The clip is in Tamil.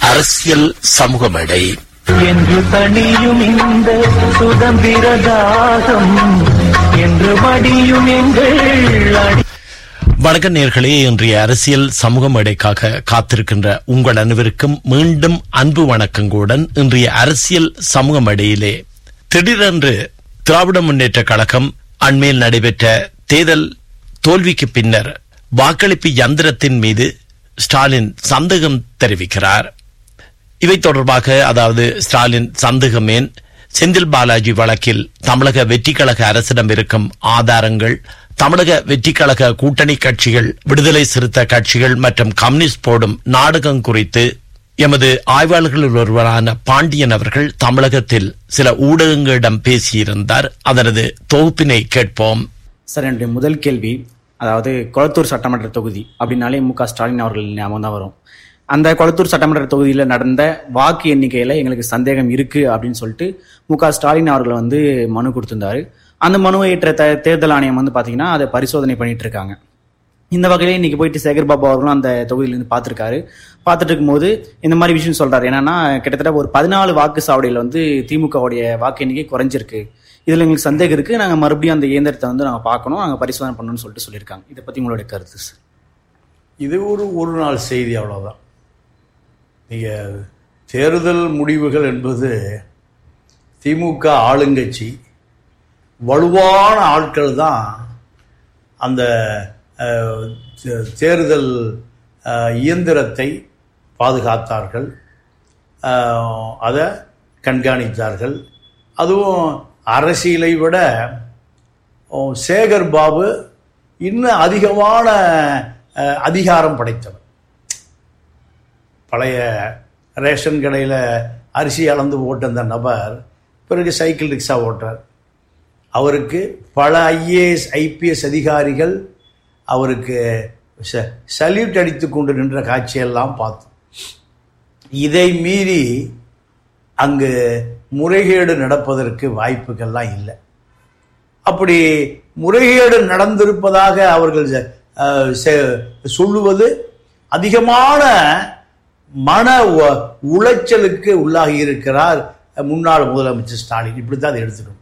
அரசியல் சமூக மேடை என்று தனியும் இந்த சுதந்திர தாகம் என்று மடியும் எங்கள் அடி வணக்க நேர்களே இன்றைய அரசியல் சமூக மேடைக்காக காத்திருக்கின்ற உங்கள் அனைவருக்கும் மீண்டும் அன்பு வணக்கங்களுடன் இன்றைய அரசியல் சமூக மேடையிலே திடீரென்று திராவிட முன்னேற்ற கழகம் அண்மையில் நடைபெற்ற தேர்தல் தோல்விக்கு பின்னர் வாக்களிப்பு யந்திரத்தின் மீது ஸ்டாலின் சந்தேகம் தெரிவிக்கிறார் இவை தொடர்பாக அதாவது ஸ்டாலின் சந்தேகமேன் செந்தில் பாலாஜி வழக்கில் தமிழக வெற்றிக்கழக அரசிடம் இருக்கும் ஆதாரங்கள் தமிழக வெற்றிக்கழக கூட்டணி கட்சிகள் விடுதலை சிறுத்தை கட்சிகள் மற்றும் கம்யூனிஸ்ட் போடும் நாடகம் குறித்து எமது ஆய்வாளர்களில் ஒருவரான பாண்டியன் அவர்கள் தமிழகத்தில் சில ஊடகங்களிடம் பேசியிருந்தார் அதனது தொகுப்பினை கேட்போம் சார் என்னுடைய முதல் கேள்வி அதாவது கொளத்தூர் சட்டமன்ற தொகுதி அப்படின்னாலே மு க ஸ்டாலின் அவர்கள் ஞாபகம் தான் வரும் அந்த கொளத்தூர் சட்டமன்ற தொகுதியில் நடந்த வாக்கு எண்ணிக்கையில் எங்களுக்கு சந்தேகம் இருக்கு அப்படின்னு சொல்லிட்டு மு க ஸ்டாலின் அவர்கள் வந்து மனு கொடுத்திருந்தாரு அந்த மனுவை ஏற்ற த தேர்தல் ஆணையம் வந்து பார்த்தீங்கன்னா அதை பரிசோதனை பண்ணிட்டு இருக்காங்க இந்த வகையில இன்னைக்கு போயிட்டு சேகர் பாபு அவர்களும் அந்த தொகுதியிலிருந்து பார்த்துருக்காரு பார்த்துட்டு இருக்கும்போது இந்த மாதிரி விஷயம் சொல்றாரு என்னன்னா கிட்டத்தட்ட ஒரு பதினாலு வாக்கு சாவடியில் வந்து திமுகவுடைய வாக்கு எண்ணிக்கை குறைஞ்சிருக்கு இதுல எங்களுக்கு சந்தேகம் இருக்கு நாங்க மறுபடியும் அந்த இயந்திரத்தை வந்து நாங்க பார்க்கணும் நாங்க பரிசோதனை பண்ணணும்னு சொல்லிட்டு சொல்லியிருக்காங்க இதை பத்தி உங்களுடைய கருத்து சார் இது ஒரு ஒரு நாள் செய்தி அவ்வளோதான் நீங்கள் தேர்தல் முடிவுகள் என்பது திமுக ஆளுங்கட்சி வலுவான ஆட்கள் தான் அந்த அஹ், தே- தேர்தல் அஹ், இயந்திரத்தை பாதுகாத்தார்கள் அஹ், அதை கண்காணித்தார்கள் அதுவும் அரசியலை விட ஓ, சேகர் பாபு இன்னும் அதிகமான அஹ், அதிகாரம் படைத்தவர் பழைய ரேஷன் கடையில் அரிசி அளந்து போட்ட அந்த நபர் பிறகு சைக்கிள் ரிக்ஷா ஓட்டுறார் அவருக்கு பல ஐஏஎஸ் ஐபிஎஸ் அதிகாரிகள் அவருக்கு ச- சல்யூட் அடித்து கொண்டு நின்ற காட்சியெல்லாம் பார்த்தோம் இதை மீறி அங்கு முறைகேடு நடப்பதற்கு வாய்ப்புகள்லாம் இல்லை அப்படி முறைகேடு நடந்திருப்பதாக அவர்கள் அஹ், செ- சொல்லுவது அதிகமான மன உ- உளைச்சலுக்கு உள்ளாகி இருக்கிறார் முன்னாள் முதலமைச்சர் ஸ்டாலின் இப்படித்தான் அதை எடுத்துக்கணும்